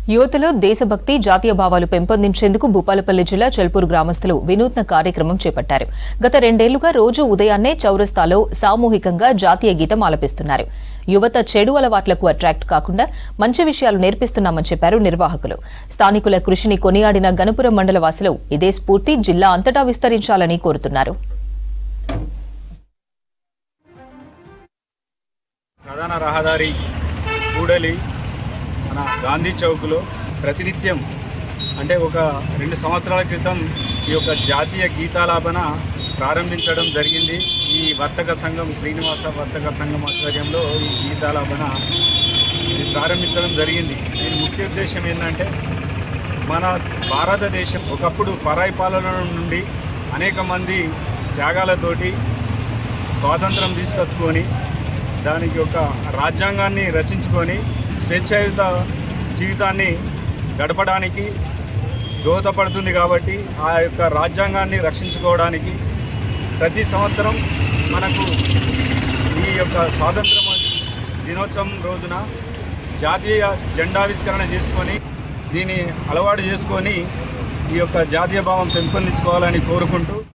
యువతలో దేశభక్తి జాతీయ భావాలు పెంపొందించేందుకు భూపాలపల్లి జిల్లా చెల్పూరు గ్రామస్తులు వినూత్న కార్యక్రమం చేపట్టారు గత రెండేళ్లుగా రోజు ఉదయాన్నే చౌరస్తాలో సామూహికంగా జాతీయ గీతం ఆలపిస్తున్నారు యువత చెడు అలవాట్లకు అట్రాక్ట్ కాకుండా మంచి విషయాలు నేర్పిస్తున్నామని చెప్పారు నిర్వాహకులు స్థానికుల కృషిని కొనియాడిన గణపురం మండల వాసులు ఇదే స్ఫూర్తి జిల్లా అంతటా విస్తరించాలని కోరుతున్నారు ప్రధాన రహదారి కూడలి మన గాంధీ చౌక్లో ప్రతినిత్యం అంటే ఒక రెండు సంవత్సరాల క్రితం ఈ యొక్క జాతీయ గీతాలాపన ప్రారంభించడం జరిగింది ఈ వర్తక సంఘం శ్రీనివాస వర్తక సంఘం ఆధ్వర్యంలో ఈ గీతాలాపన ఇది ప్రారంభించడం జరిగింది దీని ముఖ్య ఉద్దేశం ఏంటంటే మన భారతదేశం ఒకప్పుడు పరాయి పాలన నుండి అనేక మంది త్యాగాలతోటి స్వాతంత్రం తీసుకొచ్చుకొని దానికి ఒక రాజ్యాంగాన్ని రచించుకొని స్వేచ్ఛాయుత జీవితాన్ని గడపడానికి దోహదపడుతుంది కాబట్టి ఆ యొక్క రాజ్యాంగాన్ని రక్షించుకోవడానికి ప్రతి సంవత్సరం మనకు ఈ యొక్క స్వాతంత్రం దినోత్సవం రోజున జాతీయ జెండావిష్కరణ చేసుకొని దీన్ని అలవాటు చేసుకొని ఈ యొక్క జాతీయ భావం పెంపొందించుకోవాలని కోరుకుంటూ